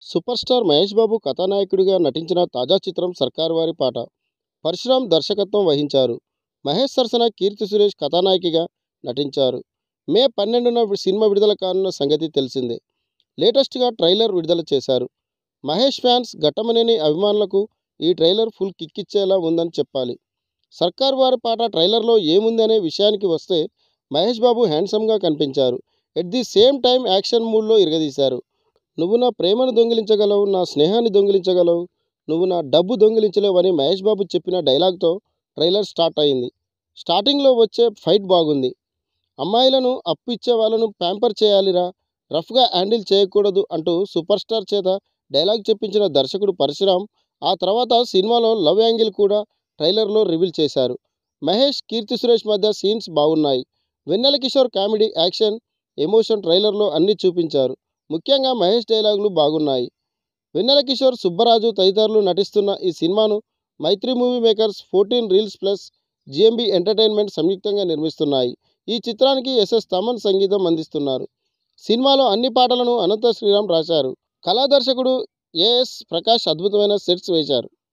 super star Mahesh బాబు కథానాయకుడిగా నటించిన తాజా చిత్రం సర్కార్ వారి పాట పరశురామ్ దర్శకత్వం వహించారు మహేష్ సరసన కీర్తి సురేష్ కథానాయికగా నటించారు మే పన్నెండున వి- సినిమా విడుదల కానున్న సంగతి తెలిసిందే లేటెస్ట్గా ట్రైలర్ విడుదల చేశారు మహేష్ ఫ్యాన్స్ ఘట్టమనేని అభిమానులకు ఈ ట్రైలర్ ఫుల్ కిక్కిచ్చేలా ఉందని చెప్పాలి సర్కార్ వారి పాట ట్రైలర్లో ఏముంది అనే విషయానికి వస్తే మహేష్ బాబు హ్యాండ్సమ్గా కనిపించారు at the same time action మూడ్లో ఇరగదీశారు నువ్వు నా ప్రేమను దొంగిలించగలవు నా స్నేహాన్ని దొంగిలించగలవు నువ్వు నా డబ్బు దొంగిలించలేవు అని మహేష్ బాబు చెప్పిన డైలాగ్తో ట్రైలర్ స్టార్ట్ అయింది స్టార్టింగ్లో వచ్చే ఫైట్ బాగుంది అమ్మాయిలను అప్పు ఇచ్చే వాళ్ళను ప్యాంపర్ చేయాలిరా రఫ్గా హ్యాండిల్ చేయకూడదు అంటూ సూపర్ స్టార్ చేత డైలాగ్ చెప్పించిన దర్శకుడు పరశురామ్ ఆ తర్వాత సినిమాలో లవ్ యాంగిల్ కూడా ట్రైలర్లో రివీల్ చేశారు మహేష్ కీర్తి సురేష్ మధ్య సీన్స్ బాగున్నాయి Vennela Kishore comedy action emotion ట్రైలర్లో అన్నీ చూపించారు ముఖ్యంగా మహేష్ డైలాగులు బాగున్నాయి వెన్నెల కిషోర్ సుబ్బరాజు తదితరులు నటిస్తున్న ఈ సినిమాను Mythri movie makers fourteen reels plus GMB entertainment సంయుక్తంగా నిర్మిస్తున్నాయి ఈ చిత్రానికి ఎస్ఎస్ తమన్ సంగీతం అందిస్తున్నారు సినిమాలో అన్ని పాటలను అనంత శ్రీరామ్ రాశారు కళా దర్శకుడు ఏఎస్ ప్రకాష్ అద్భుతమైన సెట్స్ వేశారు